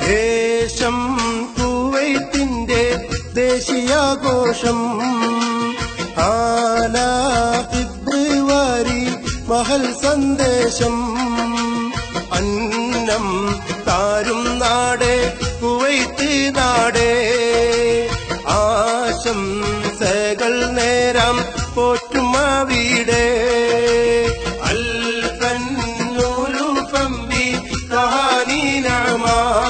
ദേശം കുവൈത്തിന്റെ ദേശീയാഘോഷം ആല ഫെബ്രുവരി മഹൽ സന്ദേശം അന്നം താരും നാടേ കുവൈത്ത് നാടേ ആശംസകൾ നേരം പോറ്റുമ വീടേ അൽഫന്നൂലു പമ്പി കഹാനി നഅമ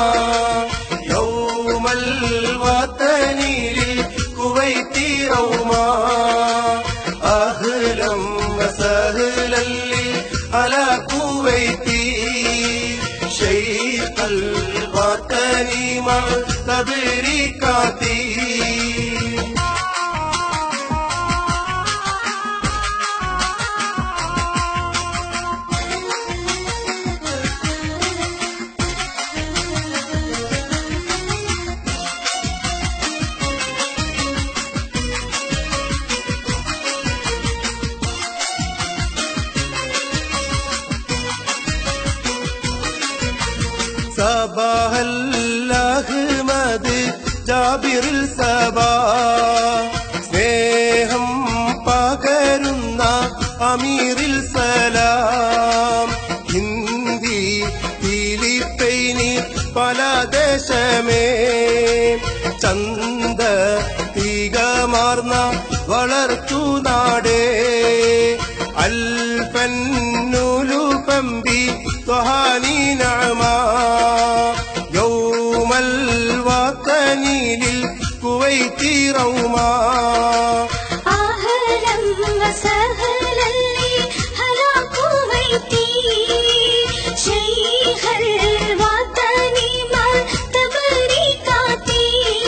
يوم الوطن للكويت روما أهلا وسهلا لي على كويتي شيخ الوطن مع تبريكاتي صباح الأحمد ജാബിറിൽ സബാ സ്നേഹം പകരുന്ന അമീറിൽ സലാം ഹിന്ദി ഫിലിപ്പൈനി പല ദേശമേ ചന്ത തികമാർന്ന വളർത്തു നാടേ അൽപന്നൂലു പമ്പി ത്വഹാനി നഅമ يوم الوطن للكويت روما أهلا وسهلا لي هلا كويتي شيخ الوطن مع تبريكاتي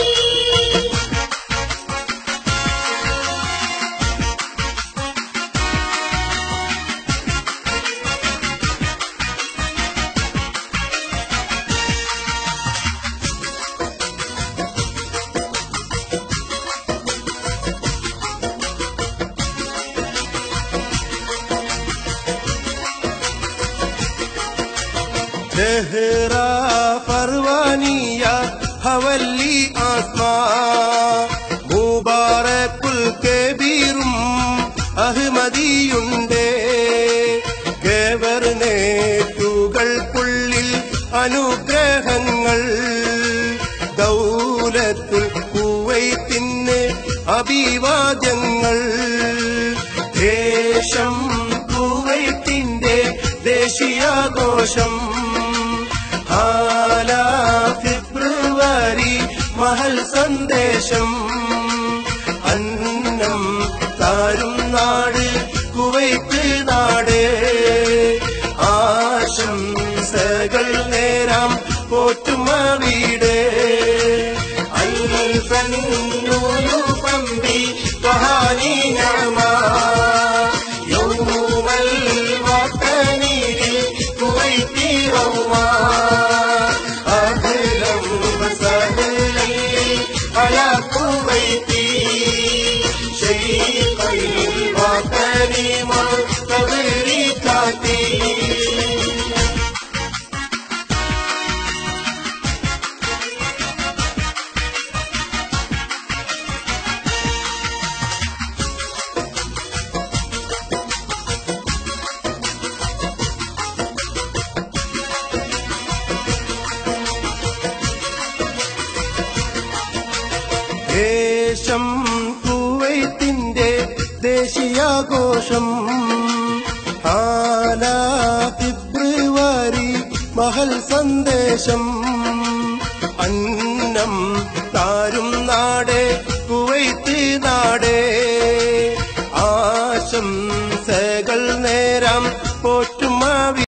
زهرة فروانية هولي أسماء مبارك الكبير അഹ്മദിയുണ്ട് ഗവർണേറ്റുകൾക്കുള്ളിൽ അനുഗ്രഹങ്ങൾ ദൗലത്തുൽ കുവൈത്തിന് അഭിവാദ്യങ്ങൾ ദേശം കുവൈത്തിന്റെ ദേശീയാഘോഷം ഹാല ഫെബ്രുവരി മഹൽ സന്ദേശം അന്നം താരും നാട് കുവൈത്ത് നാട് ആശംസകൾ നേരാം പോറ്റുമ വീട് അൽഫന്നൂലു പമ്പി കഹാനി നഅമ يوم الوطن للكويت روما أهلا وسهلا على كويتي شيخ الوطن مستغرقاتي ദേശം കുവൈത്തിന്റെ ദേശീയാഘോഷം ആല ഫെബ്രുവരി മഹൽ സന്ദേശം അന്നം